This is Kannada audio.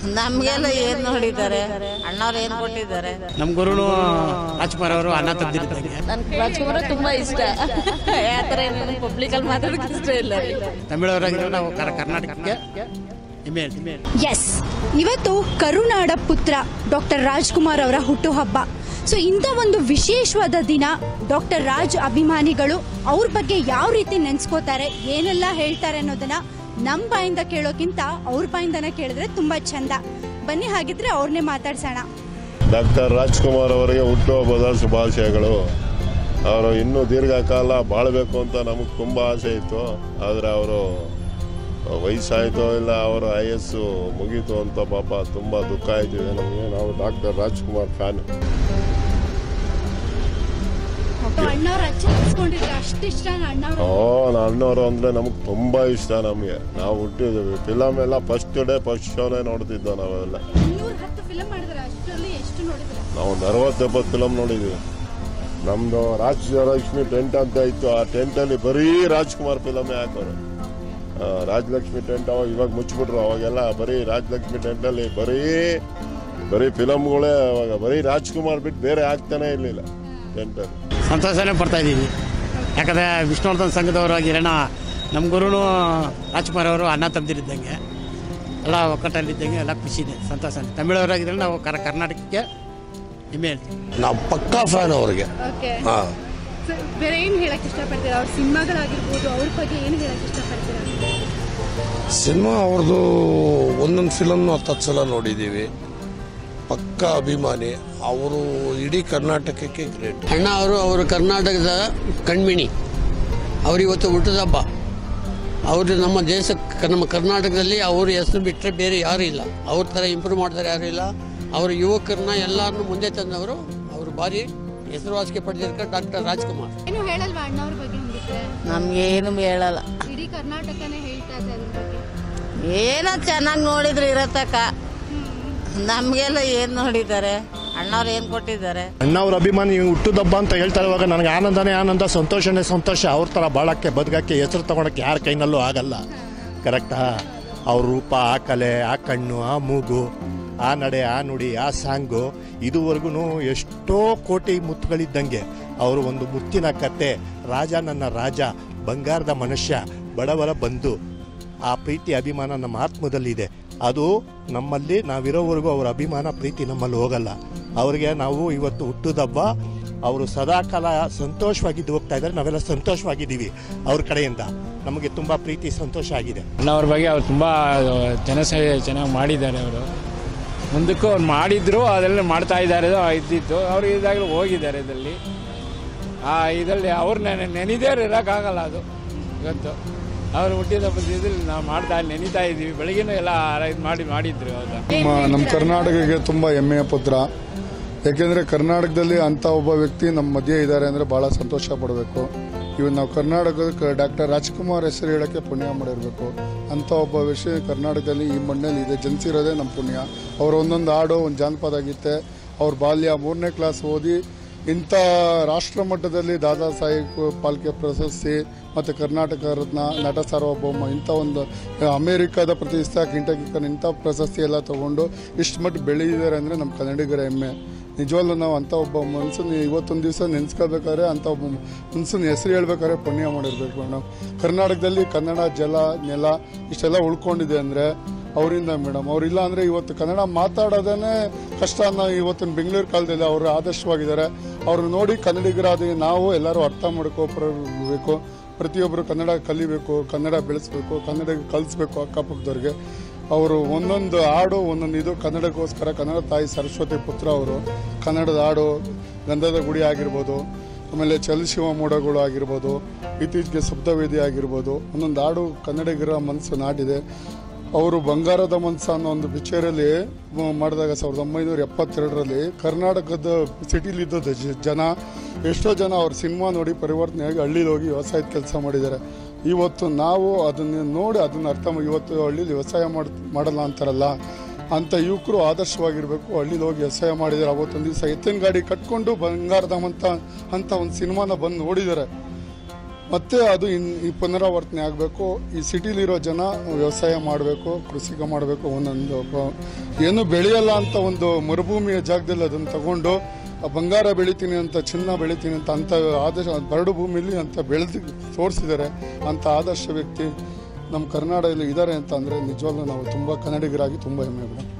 ನಮ್ಗೆಲ್ಲ ಏನ್ ನೋಡಿದ್ದಾರೆ ಅಣ್ಣವ್ರು ಏನ್ ಕೊಟ್ಟಿದ್ದಾರೆ ನಮ್ಮ ಗುರುನು ರಾಜ್ಕುಮಾರ್ ಅವರು ಅನ್ನ ತಂದಿರಿದ್ದಂಗೆ ನನ್ಗೆ ರಾಜ್ಕುಮಾರ್ ತುಂಬಾ ಇಷ್ಟ ಯಾವ ಥರ ಏನು ಪಬ್ಲಿಕಲ್ಲಿ ಮಾತಾಡೋಕೆ ಇಷ್ಟ ಇಲ್ಲ ರೀ ತಮಿಳವರಾಗಿದ್ರೆ ನಾವು ಕರ್- ಕರ್ನಾಟಕಕ್ಕೆ ಹೆಮ್ಮೆ ಹೇಳ್ತೀವಿ ಎಸ್ ಇವತ್ತು ಕರುನಾಡ ಪುತ್ರ ಡಾಕ್ಟರ್ ರಾಜ್ಕುಮಾರ್ ಅವರ ಹುಟ್ಟುಹಬ್ಬ ಸೊ ಇಂಥ ಒಂದು ವಿಶೇಷವಾದ ದಿನ ಡಾಕ್ಟರ್ ರಾಜ್ ಅಭಿಮಾನಿಗಳು ಅವ್ರ ಬಗ್ಗೆ ಯಾವ ರೀತಿ ನೆನ್ಸ್ಕೋತಾರೆ ಏನೆಲ್ಲ ಹೇಳ್ತಾರೆ ಅನ್ನೋದನ್ನ ನಮ್ಮ ಬಾಯಿಂದ ಕೇಳೋಕ್ಕಿಂತ ಅವ್ರ ಬಾಯಿಂದನೇ ಕೇಳಿದ್ರೆ ತುಂಬಾ ಚಂದ ಬನ್ನಿ ಹಾಗಿದ್ರೆ ಅವ್ರನ್ನೇ ಮಾತಾಡ್ಸೋಣ ಡಾಕ್ಟರ್ ರಾಜ್ಕುಮಾರ್ ಅವರಿಗೆ ಹುಟ್ಟುಹಬ್ಬದ ಶುಭಾಶಯಗಳು ಅವರು ಇನ್ನೂ ದೀರ್ಘಕಾಲ ಬಾಳಬೇಕು ಅಂತ ನಮಗೆ ತುಂಬ ಆಸೆ ಇತ್ತು ಆದರೆ ಅವರು ವಯಸ್ಸಾಯಿತೋ ಇಲ್ಲ ಅವರ ಆಯಸ್ಸು ಮುಗೀತು ಅಂತ ಪಾಪ ತುಂಬ ದುಃಖ ಆಯ್ತಿದೆ ನಮಗೆ ನಾವು ಡಾಕ್ಟರ್ ರಾಜ್ಕುಮಾರ್ ಫ್ಯಾನ್ ಅಣ್ಣವ್ರ ಅಚ್ಚಿಸ್ಕೊಂಡಿದ್ರೆ ಅಷ್ಟಿಷ್ಟ ಅಣ್ಣವ್ರ ಓ ಅಣ್ಣವರು ಅಂದರೆ ನಮಗೆ ತುಂಬ ಇಷ್ಟ ನಮಗೆ ನಾವು ಹುಟ್ಟಿದ್ದೀವಿ ಫಿಲಮ್ ಎಲ್ಲ ಫಸ್ಟ್ ಡೇ ಫಸ್ಟ್ ಶೋನೇ ನೋಡ್ತಿದ್ದೋ ನಾವೆಲ್ಲ ಇನ್ನೂರ ಹತ್ತು ಫಿಲಮ್ ಮಾಡಿದ್ರೆ ಅಷ್ಟರಲ್ಲಿ ಎಷ್ಟು ನೋಡಿದ್ರೆ ನಾವು ಒಂದು ಅರವತ್ತೆಪ್ಪತ್ತು ಫಿಲಮ್ ನೋಡಿದ್ದೀವಿ ನಮ್ಮದು ರಾಜಲಕ್ಷ್ಮಿ ಟೆಂಟ್ ಅಂತ ಇತ್ತು ಆ ಟೆಂಟಲ್ಲಿ ಬರೀ ರಾಜ್ಕುಮಾರ್ ಫಿಲಮೇ ಹಾಕೋರು ಆ, ರಾಜಲಕ್ಷ್ಮಿ ಟೆಂಟ್ ಅವಾಗ ಇವಾಗ ಮುಚ್ಚಿಬಿಟ್ರು ಅವಾಗೆಲ್ಲ ಬರೀ ರಾಜಲಕ್ಷ್ಮಿ ಟೆಂಟಲ್ಲಿ ಬರೀ ಬರೀ ಫಿಲಮ್ಗಳೇ ಅವಾಗ ಬರೀ ರಾಜ್ಕುಮಾರ್ ಬಿಟ್ಟು ಬೇರೆ ಆಗ್ತಾನೆ ಇರಲಿಲ್ಲ ಟೆಂಟಲ್ಲಿ ಸಂತೋಷನೇ ಪಡ್ತಾ ಇದ್ದೀವಿ ಯಾಕಂದರೆ ವಿಷ್ಣುವರ್ಧನ್ ಸಂಘದವರಾಗಿರೋಣ ನಮ್ಮ ಗುರುನು ರಾಜ್ಕುಮಾರ್ ಅವರು ಅನ್ನ ತಂದಿರಿದ್ದಂಗೆ ಎಲ್ಲ ಒಕ್ಕಟ್ಟಲ್ಲಿದ್ದಂಗೆ ಎಲ್ಲ ಖುಷಿ ಇದೆ ಸಂತೋಷ ತಮಿಳವರಾಗಿದ್ರೆ ನಾವು ಕರ್ ಕರ್ನಾಟಕಕ್ಕೆ ಹೆಮ್ಮೆ ಹೇಳ್ತೀವಿ ನಾವು ಪಕ್ಕಾ ಫ್ಯಾನ್ ಅವ್ರಿಗೆ ಓಕೆ ಹಾಂ ಬೇರೆ ಏನು ಹೇಳಕ್ ಇಷ್ಟಪಡ್ತೀರಾ ಅವ್ರ ಸಿನಿಮಾಗಳಾಗಿರ್ಬೋದು ಅವ್ರ ಬಗ್ಗೆ ಏನು ಹೇಳಕ್ ಇಷ್ಟಪಡ್ತೀರಾ ಸಿನಿಮಾ ಅವ್ರದ್ದು ಒಂದೊಂದು ಫಿಲಮ್ನು ಹತ್ತತ್ತು ಸಲ ನೋಡಿದ್ದೀವಿ ಪಕ್ಕಾ ಅಭಿಮಾನಿ ಅವರು ಇಡೀ ಕರ್ನಾಟಕಕ್ಕೆ ಗ್ರೇಟ್ ಅಣ್ಣ ಅವರು ಅವರು ಕರ್ನಾಟಕದ ಕಣ್ಮಿಣಿ ಅವರು ಇವತ್ತು ಹುಟ್ಟದ ಹಬ್ಬ ಅವರು ನಮ್ಮ ದೇಶ ನಮ್ಮ ಕರ್ನಾಟಕದಲ್ಲಿ ಅವ್ರ ಹೆಸರು ಬಿಟ್ಟರೆ ಬೇರೆ ಯಾರೂ ಇಲ್ಲ ಅವ್ರ ಥರ ಇಂಪ್ರೂವ್ ಮಾಡ್ತಾರೆ ಯಾರೂ ಇಲ್ಲ ಅವರ ಯುವಕರನ್ನ ಎಲ್ಲರನ್ನೂ ಮುಂದೆ ತಂದವರು ಅವರು ಭಾರಿ ಹೆಸರುವಾಸಿಗೆ ಪಡೆದಿರ್ತಾರೆ ಡಾಕ್ಟರ್ ರಾಜ್ಕುಮಾರ್ ಏನು ಹೇಳಲ್ವಾ ಅಣ್ಣವ್ರ ಬಗ್ಗೆ ಹಂಗಿದ್ರೆ ನಮ್ಗೇನು ಹೇಳಲ್ಲ ಇಡೀ ಕರ್ನಾಟಕನೇ ಹೇಳ್ತಾ ಇದೆ ಅದ್ರ ಬಗ್ಗೆ ಏನೋ ಚೆನ್ನಾಗಿ ನೋಡಿದ್ರು ಇರತಕ್ಕ ನಮ್ಗೆಲ್ಲ ಏನ್ ನೋಡಿದ್ದಾರೆ ಅಣ್ಣವ್ರು ಏನ್ ಕೊಟ್ಟಿದ್ದಾರೆ ಅಣ್ಣವ್ರ ಅಭಿಮಾನಿ ಹುಟ್ಟುದಬ್ಬ ಅಂತ ಹೇಳ್ತಾ ಇರುವಾಗ ನನಗೆ ಆನಂದನೇ ಆನಂದ ಸಂತೋಷನೇ ಸಂತೋಷ ಅವ್ರ ಥರ ಬಾಳಕ್ಕೆ ಬದುಕಕ್ಕೆ ಹೆಸರು ತಗೊಳಕ್ಕೆ ಯಾರ ಕೈನಲ್ಲೂ ಆಗಲ್ಲ ಕರೆಕ್ಟಾ ಅವ್ರ ರೂಪ ಆ ಕಲೆ ಆ ಕಣ್ಣು ಆ ಮೂಗು ಆ ನಡೆ ಆ ನುಡಿ ಆ ಸಾಂಗು ಇದುವರೆಗೂ ಎಷ್ಟೋ ಕೋಟಿ ಮುತ್ತುಗಳಿದ್ದಂಗೆ ಅವರು ಒಂದು ಮುತ್ತಿನ ಕತೆ ರಾಜ ನನ್ನ ರಾಜ ಬಂಗಾರದ ಮನುಷ್ಯ ಬಡವರ ಬಂಧು ಆ ಪ್ರೀತಿ ಅಭಿಮಾನ ನಮ್ಮ ಆತ್ಮದಲ್ಲಿದೆ ಅದು ನಮ್ಮಲ್ಲಿ ನಾವಿರೋವರೆಗೂ ಅವರ ಅಭಿಮಾನ ಪ್ರೀತಿ ನಮ್ಮಲ್ಲಿ ಹೋಗಲ್ಲ ಅವರಿಗೆ ನಾವು ಇವತ್ತು ಹುಟ್ಟುದಬ್ಬ ಅವರು ಸದಾಕಾಲ ಸಂತೋಷವಾಗಿದ್ದು ಹೋಗ್ತಾ ಇದ್ದಾರೆ ನಾವೆಲ್ಲ ಸಂತೋಷವಾಗಿದ್ದೀವಿ ಅವ್ರ ಕಡೆಯಿಂದ ನಮಗೆ ತುಂಬ ಪ್ರೀತಿ ಸಂತೋಷ ಆಗಿದೆ ಅವ್ರ ಬಗ್ಗೆ ಅವ್ರು ತುಂಬ ಜನಸೇವೆ ಚೆನ್ನಾಗಿ ಮಾಡಿದ್ದಾರೆ ಅವರು ಮುಂದಕ್ಕೂ ಅವ್ರು ಮಾಡಿದ್ರು ಅದೆಲ್ಲ ಮಾಡ್ತಾ ಇದ್ದಾರೆ ಇದ್ದಿತ್ತು ಅವರು ಇದಾಗಲೂ ಹೋಗಿದ್ದಾರೆ ಇದರಲ್ಲಿ ಆ ಇದರಲ್ಲಿ ಅವ್ರು ನೆನೆ ನೆನೆದೇ ಇರೋಕ್ಕಾಗಲ್ಲ ಅದು ಇವತ್ತು ಅವ್ರು ಹುಟ್ಟಿದ ಇದ್ರಲ್ಲಿ ನಾವು ಮಾಡ್ತಾ ನೆನಿತಾ ಇದ್ದೀವಿ ಬೆಳಗಿನೂ ಎಲ್ಲ ಇದು ಮಾಡಿ ಮಾಡಿದ್ರು ಹೌದಾ ನಮ್ಮ ಕರ್ನಾಟಕಕ್ಕೆ ತುಂಬ ಹೆಮ್ಮೆಯ ಪುತ್ರ ಯಾಕೆಂದರೆ ಕರ್ನಾಟಕದಲ್ಲಿ ಅಂಥ ಒಬ್ಬ ವ್ಯಕ್ತಿ ನಮ್ಮ ಮಧ್ಯೆ ಇದ್ದಾರೆ ಅಂದರೆ ಭಾಳ ಸಂತೋಷ ಪಡಬೇಕು ಇವತ್ತು ನಾವು ಕರ್ನಾಟಕದ ಡಾಕ್ಟರ್ ರಾಜ್ಕುಮಾರ್ ಹೆಸರು ಹೇಳೋಕ್ಕೆ ಪುಣ್ಯ ಮಾಡಿರಬೇಕು ಅಂಥ ಒಬ್ಬ ವಿಷಯ ಕರ್ನಾಟಕದಲ್ಲಿ ಈ ಮಣ್ಣಲ್ಲಿ ಇದೆ ಜನಿಸಿರೋದೇ ನಮ್ಮ ಪುಣ್ಯ ಅವ್ರ ಒಂದೊಂದು ಹಾಡು ಒಂದು ಜಾನಪದ ಗೀತೆ ಅವ್ರ ಬಾಲ್ಯ ಮೂರನೇ ಕ್ಲಾಸ್ ಓದಿ ಇಂಥ ರಾಷ್ಟ್ರ ಮಟ್ಟದಲ್ಲಿ ದಾದಾ ಸಾಹೇಬ್ ಪಾಲ್ಕೆ ಪ್ರಶಸ್ತಿ ಮತ್ತು ಕರ್ನಾಟಕ ರತ್ನ ನಟ ಸಾರ್ವಭೌಮ ಇಂಥ ಒಂದು ಅಮೇರಿಕಾದ ಪ್ರತಿಷ್ಠಾ ಕಿಂಟಕಿಕನ್ ಇಂಥ ಪ್ರಶಸ್ತಿ ಎಲ್ಲ ತಗೊಂಡು ಇಷ್ಟು ಮಟ್ಟ ಬೆಳೆದಿದ್ದಾರೆ ಅಂದರೆ ನಮ್ಮ ಕನ್ನಡಿಗರ ಹೆಮ್ಮೆ ನಿಜವಲ್ಲೂ ನಾವು ಅಂಥ ಒಬ್ಬ ಮನುಷ್ಯನ ಇವತ್ತೊಂದು ದಿವಸ ನೆನೆಸ್ಕೋಬೇಕಾದ್ರೆ ಅಂಥ ಒಬ್ಬ ಮನುಷ್ಯನ ಹೆಸರು ಹೇಳ್ಬೇಕಾದ್ರೆ ಪುಣ್ಯ ಮಾಡಿರ್ಬೇಕು ನಾವು ಕರ್ನಾಟಕದಲ್ಲಿ ಕನ್ನಡ ಜಲ ನೆಲ ಇಷ್ಟೆಲ್ಲ ಉಳ್ಕೊಂಡಿದೆ ಅಂದರೆ ಅವರಿಂದ ಮೇಡಮ್ ಅವರಿಲ್ಲ ಅಂದರೆ ಇವತ್ತು ಕನ್ನಡ ಮಾತಾಡೋದೇ ಕಷ್ಟ ಅನ್ನೋ ಇವತ್ತಿನ ಬೆಂಗಳೂರು ಕಾಲದಲ್ಲಿ ಅವರು ಆದರ್ಶವಾಗಿದ್ದಾರೆ ಅವ್ರನ್ನ ನೋಡಿ ಕನ್ನಡಿಗರಾದ ನಾವು ಎಲ್ಲರೂ ಅರ್ಥ ಮಾಡ್ಕೋಬೇಕು ಪ್ರತಿಯೊಬ್ಬರು ಕನ್ನಡ ಕಲಿಬೇಕು ಕನ್ನಡ ಬೆಳೆಸ್ಬೇಕು ಕನ್ನಡ ಕಲಿಸ್ಬೇಕು ಅಕ್ಕಪಕ್ಕದವ್ರಿಗೆ ಅವರು ಒಂದೊಂದು ಹಾಡು ಒಂದೊಂದು ಇದು ಕನ್ನಡಕ್ಕೋಸ್ಕರ ಕನ್ನಡ ತಾಯಿ ಸರಸ್ವತಿ ಪುತ್ರ ಅವರು ಕನ್ನಡದ ಹಾಡು ಗಂಧದ ಗುಡಿ ಆಗಿರ್ಬೋದು ಆಮೇಲೆ ಚಲಶಿವ ಮೋಡಗಳು ಆಗಿರ್ಬೋದು ಇತ್ತೀಚೆಗೆ ಶಬ್ದವೇದಿ ಆಗಿರ್ಬೋದು ಒಂದೊಂದು ಹಾಡು ಕನ್ನಡಿಗರ ಮನಸ್ಸು ನಾಟಿದೆ ಅವರು ಬಂಗಾರದ ಮನಸ್ಸು ಅನ್ನೋ ಒಂದು ಪಿಕ್ಚರಲ್ಲಿ ಮಾಡಿದಾಗ ಸಾವಿರದ ಒಂಬೈನೂರ ಎಪ್ಪತ್ತೆರಡರಲ್ಲಿ ಕರ್ನಾಟಕದ ಸಿಟಿಲಿದ್ದ ಜನ ಎಷ್ಟೋ ಜನ ಅವ್ರ ಸಿನಿಮಾ ನೋಡಿ ಪರಿವರ್ತನೆಯಾಗಿ ಹಳ್ಳಿಲಿ ಹೋಗಿ ವ್ಯವಸಾಯದ ಕೆಲಸ ಮಾಡಿದ್ದಾರೆ ಇವತ್ತು ನಾವು ಅದನ್ನು ನೋಡಿ ಅದನ್ನು ಅರ್ಥ ಮಾಡಿ ಇವತ್ತು ಹಳ್ಳಿಲಿ ವ್ಯವಸಾಯ ಮಾಡ್ ಮಾಡಲ್ಲ ಅಂತಾರಲ್ಲ ಅಂಥ ಯುವಕರು ಆದರ್ಶವಾಗಿರಬೇಕು ಹಳ್ಳಿಲಿ ಹೋಗಿ ವ್ಯವಸಾಯ ಮಾಡಿದ್ದಾರೆ ಅವತ್ತೊಂದು ದಿವಸ ಎತ್ತಿನ ಗಾಡಿ ಕಟ್ಕೊಂಡು ಬಂಗಾರದಮ್ ಅಂತ ಅಂತ ಒಂದು ಸಿನಿಮಾನ ಬಂದು ನೋಡಿದ್ದಾರೆ ಮತ್ತೆ ಅದು ಇನ್ ಈ ಪುನರಾವರ್ತನೆ ಆಗಬೇಕು ಈ ಸಿಟಿಲಿರೋ ಜನ ವ್ಯವಸಾಯ ಮಾಡಬೇಕು ಕೃಷಿಕ ಮಾಡಬೇಕು ಒಂದೊಂದು ಪ- ಏನು ಬೆಳೆಯಲ್ಲ ಅಂತ ಒಂದು ಮರುಭೂಮಿಯ ಜಾಗದಲ್ಲಿ ಅದನ್ನು ತಗೊಂಡು ಆ ಬಂಗಾರ ಬೆಳಿತೀನಿ ಅಂತ ಚಿನ್ನ ಬೆಳಿತೀನಿ ಅಂತ ಅಂತ ಆದರ್ಶ ಬರಡು ಭೂಮಿಲಿ ಅಂತ ಬೆಳೆದು ತೋರಿಸಿದ್ದಾರೆ ಅಂತ ಆದರ್ಶ ವ್ಯಕ್ತಿ ನಮ್ಮ ಕರ್ನಾಟಕದಲ್ಲಿ ಇದ್ದಾರೆ ಅಂತ ಅಂದರೆ ನಿಜವಾಗ್ಲೂ ನಾವು ತುಂಬ ಕನ್ನಡಿಗರಾಗಿ ತುಂಬ ಹೆಮ್ಮೆ ಪಡೋಣ